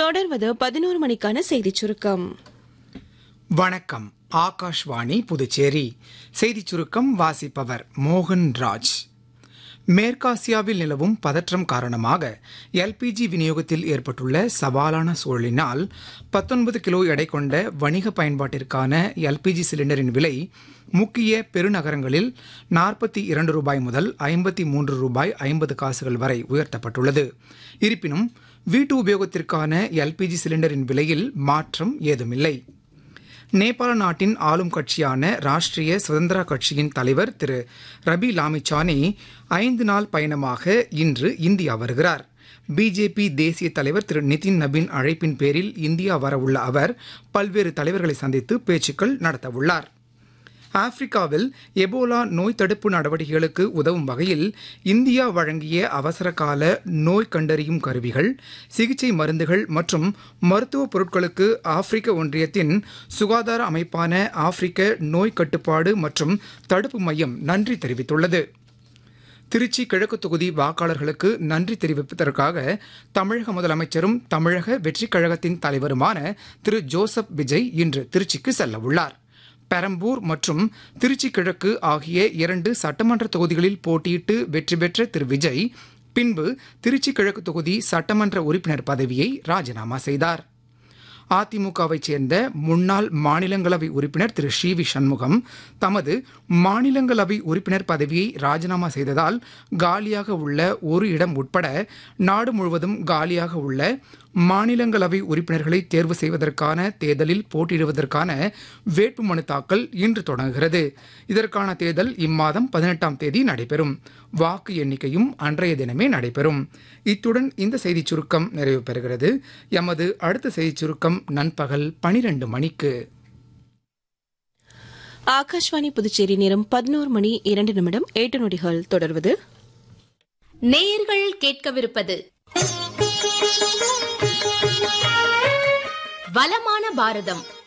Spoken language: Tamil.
தொடர்வது பதினோரு மணிக்கான செய்திச் சுருக்கம் வணக்கம் ஆகாஷ்வாணி புதுச்சேரி செய்திச் சுருக்கம் வாசிப்பவர் மோகன் ராஜ் மேற்காசியாவில் நிலவும் பதற்றம் காரணமாக எல்பிஜி விநியோகத்தில் ஏற்பட்டுள்ள சவாலான சூழலினால் பத்தொன்பது கிலோ எடை கொண்ட வணிக பயன்பாட்டிற்கான எல்பிஜி சிலிண்டரின் விலை முக்கிய பெருநகரங்களில் நாற்பத்தி இரண்டு ரூபாய் முதல் ஐம்பத்தி மூன்று ரூபாய் ஐம்பது காசுகள் வரை உயர்த்தப்பட்டுள்ளது இருப்பினும் வீட்டு உபயோகத்திற்கான எல்பிஜி சிலிண்டரின் விலையில் மாற்றம் ஏதுமில்லை நேபாள நாட்டின் ஆளும் கட்சியான ராஷ்டிரிய சுதந்திரா கட்சியின் தலைவர் திரு ரபி லாமிச்சானி ஐந்து நாள் பயணமாக இன்று இந்தியா வருகிறார் பிஜேபி தேசிய தலைவர் திரு நிதின் நபின் அழைப்பின் பேரில் இந்தியா வரவுள்ள அவர் பல்வேறு தலைவர்களை சந்தித்து பேச்சுக்கள் நடத்தவுள்ளார் ஆப்பிரிக்காவில் எபோலா நோய் தடுப்பு நடவடிக்கைகளுக்கு உதவும் வகையில் இந்தியா வழங்கிய அவசரகால நோய் கண்டறியும் கருவிகள் சிகிச்சை மருந்துகள் மற்றும் மருத்துவ பொருட்களுக்கு ஆப்பிரிக்க ஒன்றியத்தின் சுகாதார அமைப்பான ஆப்பிரிக்க நோய் கட்டுப்பாடு மற்றும் தடுப்பு மையம் நன்றி தெரிவித்துள்ளது திருச்சி கிழக்கு தொகுதி வாக்காளர்களுக்கு நன்றி தெரிவிப்பதற்காக தமிழக முதலமைச்சரும் தமிழக வெற்றிக் கழகத்தின் தலைவருமான திரு ஜோசப் விஜய் இன்று திருச்சிக்கு செல்ல உள்ளார் பெரம்பூர் மற்றும் திருச்சி கிழக்கு ஆகிய இரண்டு சட்டமன்ற தொகுதிகளில் போட்டியிட்டு வெற்றி பெற்ற திரு விஜய் பின்பு திருச்சி கிழக்கு தொகுதி சட்டமன்ற உறுப்பினர் பதவியை ராஜினாமா செய்தார் அதிமுகவைச் சேர்ந்த முன்னாள் மாநிலங்களவை உறுப்பினர் திரு சி வி சண்முகம் தமது மாநிலங்களவை உறுப்பினர் பதவியை ராஜினாமா செய்ததால் காலியாக உள்ள ஒரு இடம் உட்பட நாடு முழுவதும் காலியாக உள்ள மாநிலங்களவை உறுப்பினர்களை தேர்வு செய்வதற்கான தேர்தலில் போட்டியிடுவதற்கான வேட்புமனு தாக்கல் இன்று தொடங்குகிறது இதற்கான தேர்தல் இம்மாதம் பதினெட்டாம் தேதி நடைபெறும் வாக்கு எண்ணிக்கையும் அன்றைய தினமே நடைபெறும் இத்துடன் இந்த செய்திச் சுருக்கம் நிறைவு பெறுகிறது எமது அடுத்த செய்திச் சுருக்கம் நண்பகல் பனிரெண்டு மணிக்கு ஆகாஷ்வாணி புதுச்சேரி நேரம் பதினோரு மணி இரண்டு நிமிடம் எட்டு நொடிகள் தொடர்வது நேயர்கள் கேட்கவிருப்பது வளமான பாரதம்